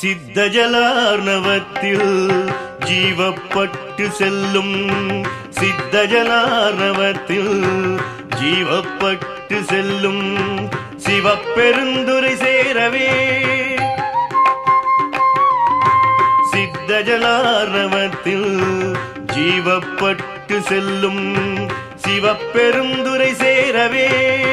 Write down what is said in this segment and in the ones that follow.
சித்தஜலார்ணவத்தில் ஜீவப்பட்டு செல்லும் சித்தஜலார்ணவத்தில் ஜீவப்பட்டு செல்லும் சிவப்பெருந்துரை சேரவே சித்தஜலார்ணவத்தில் ஜீவப்பட்டு செல்லும் சிவப்பெருந்துரை சேரவே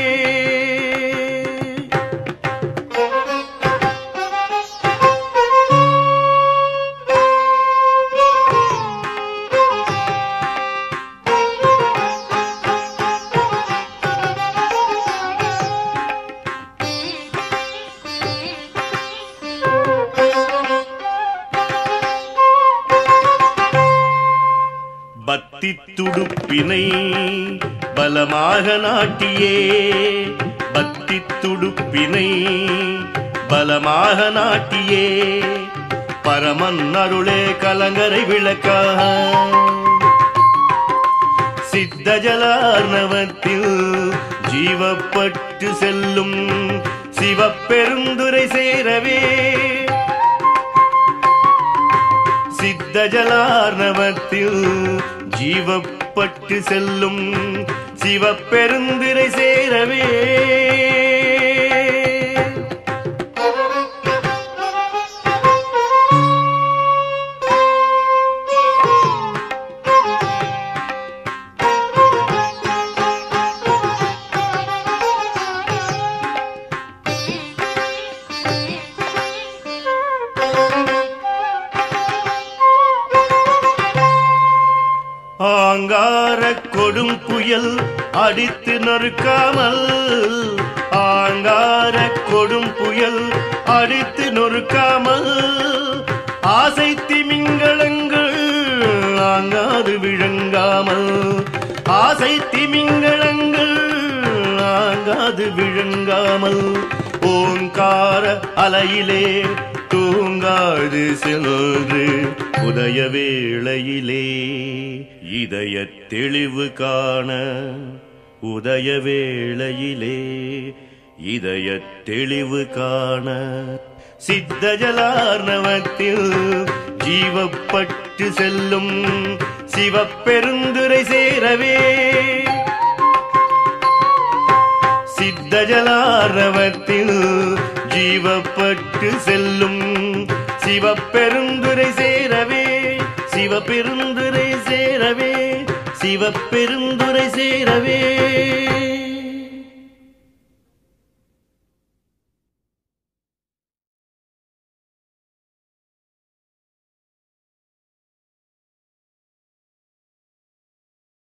பக்தி துடுப்பினை பலமாக நாட்டியே பக்தி துடுப்பினை பலமாக நாட்டியே பரமன் அருளே கலங்கரை விளக்காக சித்தஜலார்ணவத்தில் ஜீவப்பட்டு செல்லும் சிவப்பெருந்துரை சேரவே சித்தஜலார்ணவத்தில் ஜீவப்பட்டு செல்லும் சிவப்பெருந்திரை சேரவே ஆங்கார கொடும் புயல் அடித்து நொறுக்காமல் ஆங்கார கொடும் புயல் அடித்து நொறுக்காமல் ஆசை திமிங்களங்கள் ஆங்காது விழுங்காமல் ஆசை திமிங்களங்கள் ஆங்காது விழுங்காமல் ஓங்கார அலையிலே தூங்காது சென்று உதய வேளையிலே இதய தெளிவு காண உதய வேளையிலே இதய தெளிவு காண சித்தஜலார்ணவத்தில் ஜீவப்பட்டு செல்லும் சிவப்பெருந்துரை சேரவே சித்தஜலாரவத்தில் ஜீவப்பட்டு செல்லும் சிவப்பெருந்துரை சேரவே சிவபெருந்துரை சேரவே சிவப்பெருந்துரை சேரவே